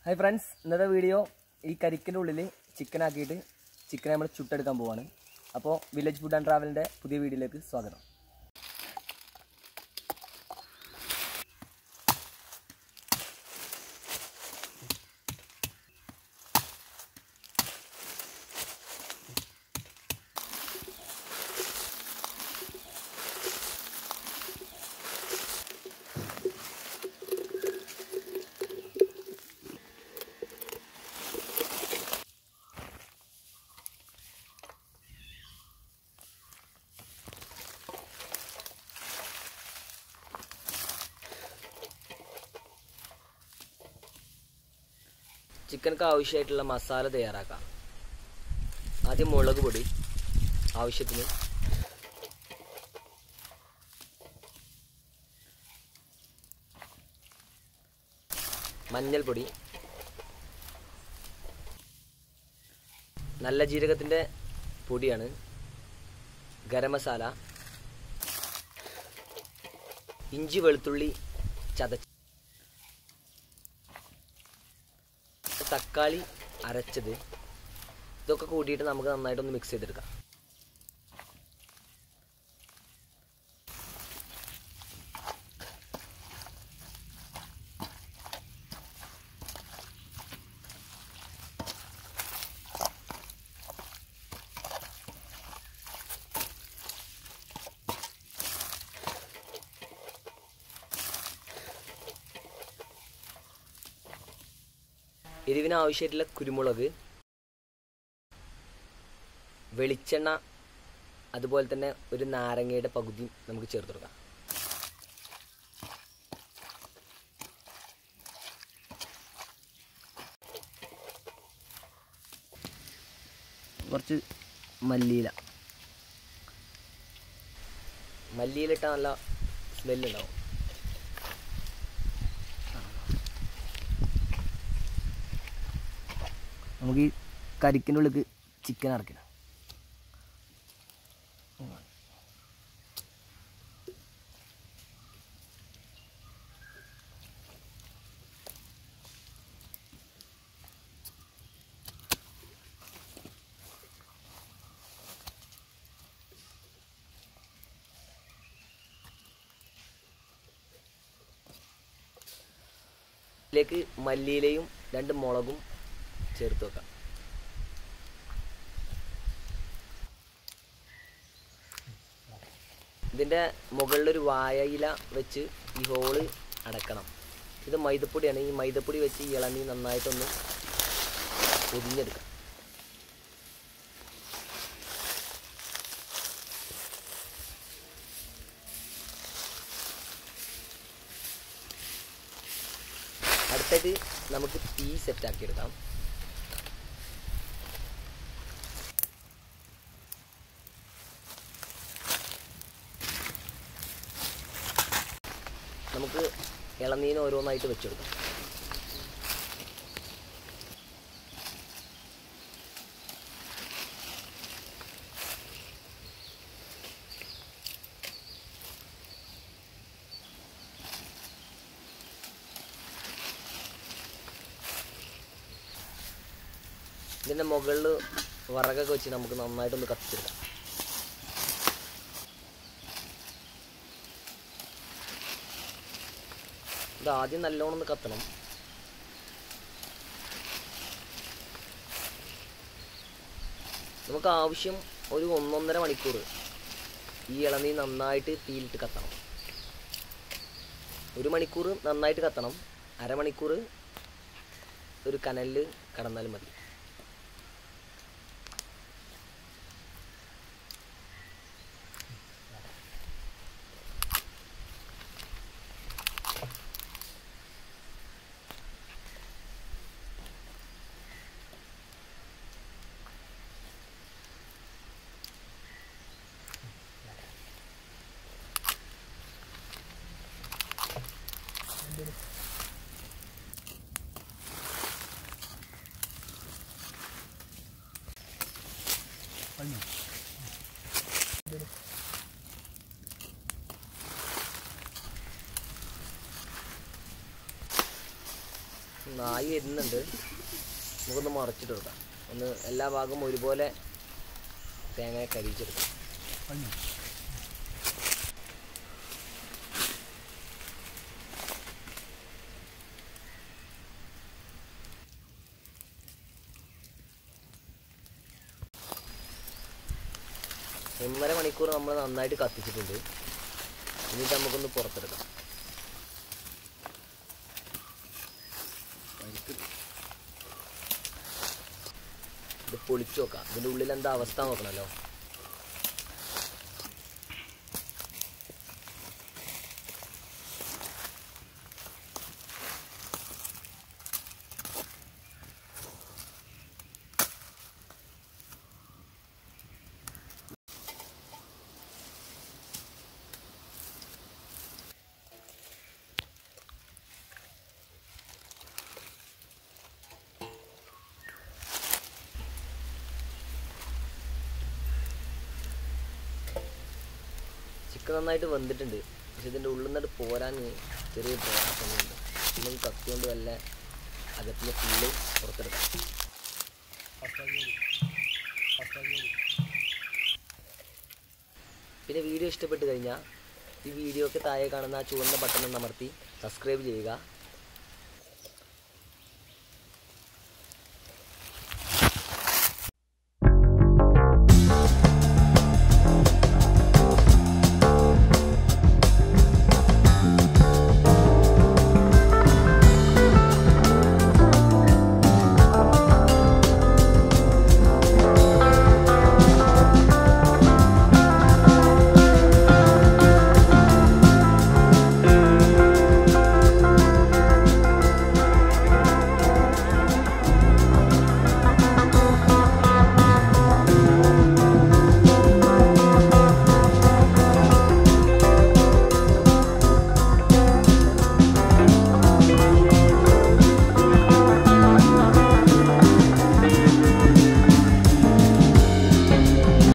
hi friends ഇന്നത്തെ video ഈ കരിക്കിൻ്റെ ഉള്ളിൽ ചിക്കൻ ആക്കിയിട്ട് ചിക്കൻ നമ്മൾ ചുട്ടെടുക്കാൻ പോവാണ് അപ്പോൾ വില്ലേജ് ഫുഡ് ആൻഡ് ട്രാവലിൻ്റെ പുതിയ വീഡിയോയിലേക്ക് സ്വാഗതം ചിക്കനക്ക് ആവശ്യമായിട്ടുള്ള മസാല തയ്യാറാക്കാം ആദ്യം മുളക് പൊടി ആവശ്യത്തിന് മഞ്ഞൾപ്പൊടി നല്ല ജീരകത്തിൻ്റെ പൊടിയാണ് ഗരം മസാല ഇഞ്ചി വെളുത്തുള്ളി ചതച്ച് തക്കാളി അരച്ചത് ഇതൊക്കെ കൂട്ടിയിട്ട് നമുക്ക് നന്നായിട്ടൊന്ന് മിക്സ് ചെയ്തെടുക്കാം എരിവിന് ആവശ്യമായിട്ടുള്ള കുരുമുളക് വെളിച്ചെണ്ണ അതുപോലെ തന്നെ ഒരു നാരങ്ങയുടെ പകുതി നമുക്ക് ചേർത്ത് കൊടുക്കാം കുറച്ച് മല്ലിയില മല്ലിയിലിട്ടാൽ നല്ല സ്മെല്ലുണ്ടാവും നമുക്ക് ഈ കരിക്കിൻ്റെ ഉള്ളിൽ ചിക്കൻ അറക്കണം ഇതിലേക്ക് മല്ലിയിലയും രണ്ട് മുളകും ചേർത്ത് വെക്കാം ഇതിൻ്റെ മുകളിലൊരു വായയില വെച്ച് ഈ ഹോള് അടക്കണം ഇത് മൈദപ്പൊടിയാണ് ഈ മൈദപ്പൊടി വെച്ച് ഈ ഇളനീ നന്നായിട്ടൊന്ന് പൊതിഞ്ഞെടുക്കാം അടുത്തായിട്ട് നമുക്ക് തീ സെറ്റാക്കി എടുക്കാം നമുക്ക് ഇളനീന് ഓരോന്നായിട്ട് വെച്ചെടുക്കാം ഇതിൻ്റെ മുകളിൽ വിറകൊക്കെ വെച്ച് നമുക്ക് നന്നായിട്ടൊന്ന് കത്തിച്ചെടുക്കാം ഇത് ആദ്യം നല്ലോണം ഒന്ന് കത്തണം നമുക്ക് ആവശ്യം ഒരു ഒന്നൊന്നര മണിക്കൂർ ഈ ഇളനീ നന്നായിട്ട് തീയിലിട്ട് കത്തണം ഒരു മണിക്കൂർ നന്നായിട്ട് കത്തണം അരമണിക്കൂർ ഒരു കനലിൽ കടന്നാലും മതി നായി വരുന്നുണ്ട് നമുക്കൊന്ന് മറച്ചിട്ട് കൊടുക്കാം ഒന്ന് എല്ലാ ഭാഗവും ഒരുപോലെ തേങ്ങയെ കരിച്ചെടുക്കാം ഒന്നര മണിക്കൂർ നമ്മൾ നന്നായിട്ട് കത്തിച്ചിട്ടുണ്ട് എന്നിട്ട് നമുക്കൊന്ന് പുറത്തെടുക്കാം ഇത് പൊളിച്ചു നോക്കാം ഇതിൻ്റെ ഉള്ളിൽ എന്താ അവസ്ഥ നോക്കണമല്ലോ ചിക്കൻ നന്നായിട്ട് വെന്തിട്ടുണ്ട് പക്ഷെ ഇതിൻ്റെ ഉള്ളിൽ നിന്നിട്ട് പോരാൻ ചെറിയ പ്രയാസമുണ്ട് നമുക്ക് കത്തി കൊണ്ട് വല്ല അകത്തിന് ഫുള്ള് പുറത്തെടുക്കാം പിന്നെ വീഡിയോ ഇഷ്ടപ്പെട്ട് കഴിഞ്ഞാൽ ഈ വീഡിയോക്ക് താഴെ കാണുന്ന ആ ചുവന്ന ബട്ടൺ ഒന്ന് അമർത്തി സബ്സ്ക്രൈബ് ചെയ്യുക